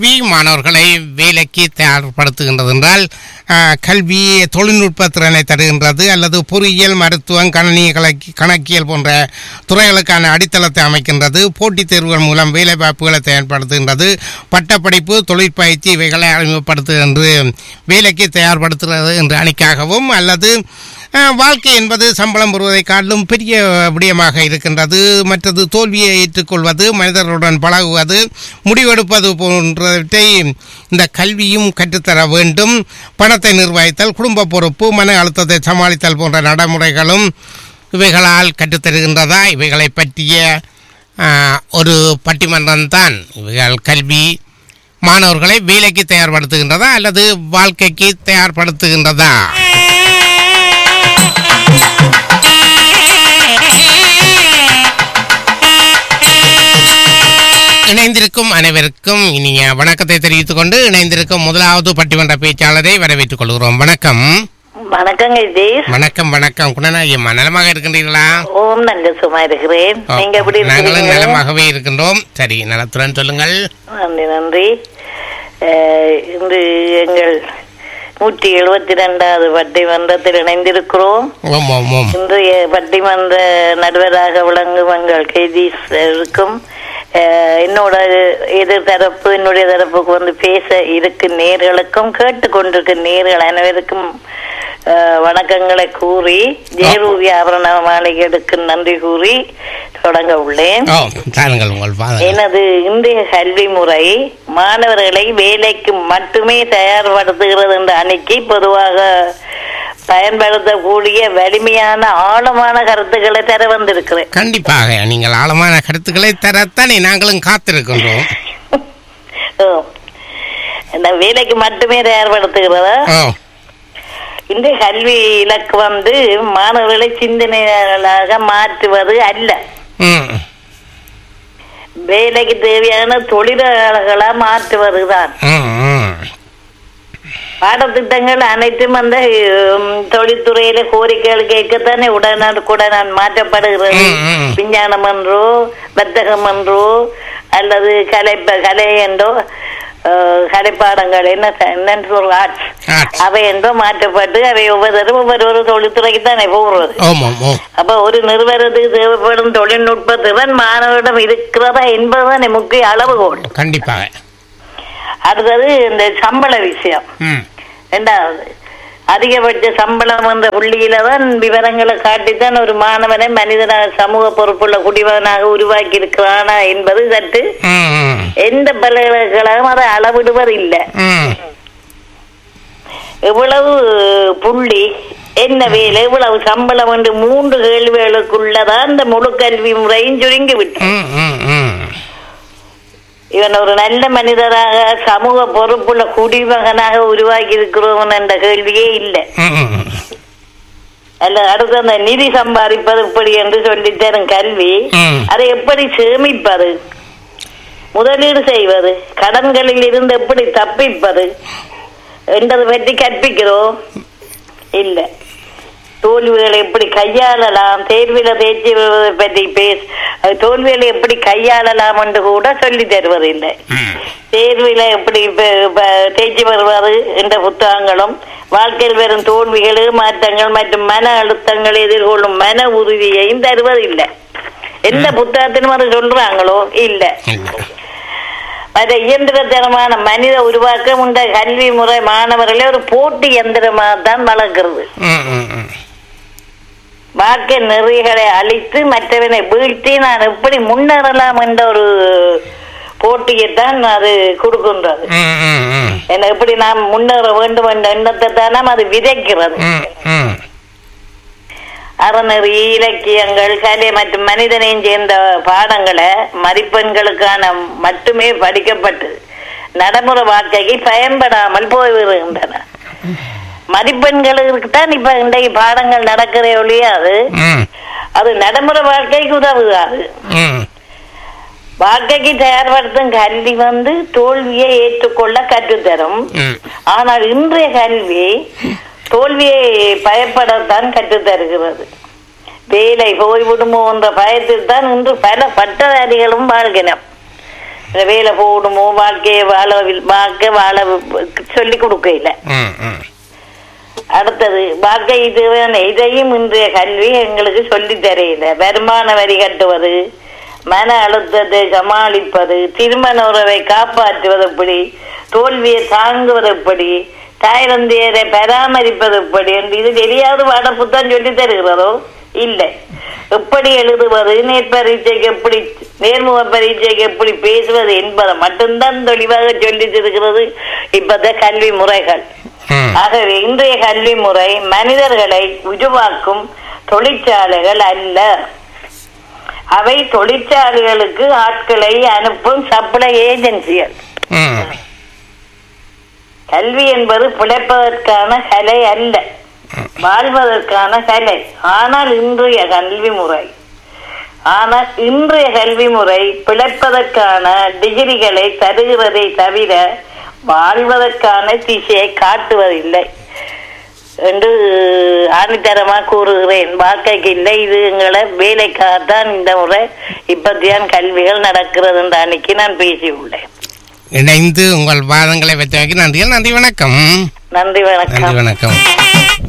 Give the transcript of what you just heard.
கல்வி மாணவர்களை வேலைக்கு தயார்படுத்துகின்றது என்றால் ஆஹ், கல்வி தொழில்நுட்ப திறனை தருகின்றது அல்லது பொறியியல் மருத்துவம் கணனி கலக்கி கணக்கியல் போன்ற துறைகளுக்கான அடித்தளத்தை அமைக்கின்றது போட்டித் தேர்வுகள் மூலம் வேலைவாய்ப்புகளை தயார்படுத்துகின்றது பட்டப்படிப்பு தொழிற்பயிற்சி இவைகளை அறிமுகப்படுத்துகின்ற வேலைக்கு தயார்படுத்துகிறது என்ற அணிக்காகவும் அல்லது அஹ், வாழ்க்கை என்பது சம்பளம் பெறுவதை காட்டிலும் பெரிய விடயமாக இருக்கின்றது மற்றது தோல்வியை ஏற்றுக்கொள்வது மனிதர்களுடன் பழகுவது முடிவெடுப்பது போன்றவற்றை இந்த கல்வியும் கற்றுத்தர வேண்டும் பணத்தை நிர்வகித்தல் குடும்ப பொறுப்பு மன அழுத்தத்தை சமாளித்தல் போன்ற நடைமுறைகளும் இவைகளால் கற்றுத்தருகின்றதா இவைகளை பற்றிய அஹ், ஒரு பட்டிமன்றம் தான் இவைகள் கல்வி மாணவர்களை வேலைக்கு தயார்படுத்துகின்றதா அல்லது வாழ்க்கைக்கு தயார்படுத்துகின்றதா இணைந்திருக்கும் அனைவருக்கும் இனிய வணக்கத்தை தெரிவித்துக் கொண்டு இணைந்திருக்கும் முதலாவது பட்டிமன்ற பேச்சாளரை வரவேற்றுக் கொள்கிறோம் வணக்கம் வணக்கங்க இதேஷ் வணக்கம் வணக்கம் குணநாயகம்மா நலமாக இருக்கின்றீர்களா ஓம் நல்ல சும்மா இருக்கிறேன் ஓ, நீங்க எப்படி நாங்களும் இருக்கீங்க நலமாகவே இருக்கின்றோம் சரி நலத்துடன் சொல்லுங்கள் நன்றி நன்றி அஹ், இன்று எங்கள் நூற்றி எழுபத்தி ரெண்டாவது பட்டிமன்றத்தில் இணைந்திருக்கிறோம் ஓம் ஓம் ஓம் இன்றைய பட்டிமன்ற நடுவராக விளங்கும் எங்கள் கைதீஸ் இருக்கும் அஹ், என்னோட எதிர்தரப்பு என்னுடைய தரப்புக்கு வந்து பேச இருக்கும் நேர்களுக்கும் கேட்டுக்கொண்டிருக்கும் நேர்கள் அனைவருக்கும் அஹ், வணக்கங்களை கூறி ஜெயரூபி ஆபரண மாளிகைக்கு நன்றி கூறி தொடங்க உள்ளேன் ஓ தாருங்கள் உங்கள் பாதம் எனது இன்றைய கல்வி முறை மாணவர்களை வேலைக்கு மட்டுமே தயார்படுத்துகிறது என்ற அணிக்கு பொதுவாக பயன்படுத்தக்கூடிய வலிமையான ஆழமான கருத்துக்களை தர வந்திருக்கிறேன் கண்டிப்பாக நீங்கள் ஆழமான கருத்துக்களை தரத்தானே நாங்களும் காத்திருக்கின்றோம் ஓ. இந்த வேலைக்கு மட்டுமே தயார்படுத்துகிறதா ஓ இன்றைய கல்வி இலக்கு வந்து மாணவர்களை சிந்தனைகளாக மாற்றுவது அல்ல ம் வேலைக்கு தேவையான தொழிலாளர்களா மாற்றுவதுதான் ம் ம் பாடத்திட்டங்கள் அனைத்தும் அந்த உம், தொழில்துறையில கோரிக்கைகள் கேட்கத்தானே உடனுக்குடன் மாற்றப்படுகிறது ம், ம். விஞ்ஞானம் என்றோ வர்த்தகம் என்றோ அல்லது கலை கலை என்றோ அஹ், கலைப்பாடங்கள் என்ன என்னன்னு சொல்ற ஆர்ட்ஸ் Arts. அவை என்றோ மாற்றப்பட்டு அவை ஒவ்வொருத்தரும் ஒவ்வொரு ஒரு தொழில்துறைக்கு தானே போகிறது ஓம் ஓம் ஓம் அப்ப ஒரு நிறுவனத்துக்கு தேவைப்படும் தொழில்நுட்ப திறன் மாணவரிடம் இருக்கிறதா என்பதுதான் முக்கிய அளவுகோல் கண்டிப்பாக அடுத்தது இந்த சம்பள விஷயம் ம் ரெண்டாவது அதிகபட்ச சம்பளம் என்ற புள்ளியில தான் விவரங்களை காட்டித்தான் ஒரு மாணவனை மனிதனாக சமூக பொறுப்புள்ள குடிமகனாக உருவாக்கி இருக்கிறானா என்பது சற்று ம் ம் எந்த பல்கலைக்கழகம் அதை அளவிடுவதில்லை ம் எவ்வளவு புள்ளி என்ன வேலை எவ்வளவு சம்பளம் என்று மூன்று கேள்விகளுக்குள்ளதான் இந்த முழு கல்வி முறையும் சுருங்கி விட்டு ம் ம் ம் இவன் ஒரு நல்ல மனிதராக சமூக பொறுப்புள்ள குடிமகனாக உருவாக்கி இருக்கிறோம் என்ற கேள்வியே இல்லை ம் ம் அல்ல அடுத்து அந்த நிதி சம்பாதிப்பது எப்படி என்று சொல்லித்தரும் கல்வி ம். அதை எப்படி சேமிப்பது முதலீடு செய்வது கடன்களில் இருந்து எப்படி தப்பிப்பது என்றதை பற்றி கற்பிக்கிறோம் இல்ல தோல்விகளை எப்படி கையாளலாம் தேர்வில தேர்ச்சி பெறுவதை பற்றி பேச அது தோல்விகளை எப்படி கையாளலாம் என்று கூட சொல்லி தருவதில்லை ம் தேர்வில எப்படி ப- ப- தேர்ச்சி பெறுவது என்ற புத்தகங்களும் வாழ்க்கையில் வரும் தோல்விகள் மாற்றங்கள் மற்றும் மன அழுத்தங்கள் எதிர்கொள்ளும் மன உறுதியையும் தருவதில்லை எந்த புத்தகத்திலும் அது சொல்றாங்களோ இல்ல இல்லை மற்ற இயந்திரத்தனமான மனித உருவாக்கம் இந்த கல்வி முறை மாணவர்களை ஒரு போட்டி இயந்திரமாக தான் வளர்க்கிறது ம் ம் ம் வாழ்க்கை நெறிகளை அழித்து மற்றவனை வீழ்த்தி நான் எப்படி முன்னேறலாம் என்ற ஒரு போட்டியைத்தான் அது கொடுக்கின்றது ம் ம் ம் என்ன எப்படி நாம் முன்னேற வேண்டும் என்ற எண்ணத்தை தான் நாம் அது விதைக்கிறது ம் ம் அறநெறி இலக்கியங்கள் கலை மற்றும் மனிதனையும் சேர்ந்த பாடங்களை மதிப்பெண்களுக்கான மட்டுமே படிக்கப்பட்டு நடைமுறை வாழ்க்கைக்கு பயன்படாமல் போய்விடுகின்றன மதிப்பெண்களுக்கு தான் இப்ப இன்றைய பாடங்கள் நடக்கிற ஒழியாது ம் அது நடைமுறை வாழ்க்கைக்கு உதவுகாது ம் வாழ்க்கைக்கு தயார்படுத்தும் கல்வி வந்து தோல்வியை ஏற்றுக்கொள்ள கற்றுத்தரும் ம் ஆனால் இன்றைய கல்வி தோல்வியை பயப்படத்தான் கற்றுத்தருகிறது வேலை போய்விடுமோ என்ற பயத்தில் தான் இன்று பல பட்டதாரிகளும் வாழ்கினர் இந்த வேலை போடுமோ வாழ்க்கையை வாழ வாழ்க்கை வாழ சொல்லி கொடுக்கல ம் ம் அடுத்தது வாழ்க்கை இது இதையும் இன்றைய கல்வி எங்களுக்கு சொல்லி தரையில வருமான வரி கட்டுவது மன அழுத்தத்தை சமாளிப்பது திருமண உறவை காப்பாற்றுவது எப்படி தோல்வியை தாங்குவது எப்படி தாய் தந்தையரை பராமரிப்பது எப்படி என்று இது தெரியாத பாட புத்தகம் சொல்லி தருகிறதோ இல்லை எப்படி எழுதுவது நேர்பரீட்சைக்கு எப்படி நேர்முக பரீட்சைக்கு எப்படி பேசுவது என்பதை மட்டும்தான் தெளிவாக சொல்லி இருக்கிறது இப்பத்த கல்வி முறைகள் ம் ஆகவே இன்றைய கல்வி முறை மனிதர்களை உருவாக்கும் தொழிற்சாலைகள் அல்ல அவை தொழிற்சாலைகளுக்கு ஆட்களை அனுப்பும் சப்ளை ஏஜென்சிகள் ம் கல்வி என்பது பிழைப்பதற்கான கலை அல்ல வாழ்வதற்கான கலை ஆனால் இன்றைய கல்வி முறை ஆனால் இன்றைய கல்வி முறை பிழைப்பதற்கான டிகிரிகளை தருகிறதை தவிர வாழ்வதற்கான திசையை காட்டுவதில்லை என்று ஆணித்தரமா கூறுகிறேன் வாழ்க்கைக்கு இல்லை இது எங்களை வேலைக்காகத்தான் இந்த முறை இப்பத்தியான் கல்விகள் நடக்கிறது என்று அன்னைக்கு நான் பேசியுள்ளேன் இணைந்து உங்கள் வாதங்களை வைத்தமைக்கு நன்றிகள் நன்றி வணக்கம் நன்றி வணக்கம் நன்றி வணக்கம்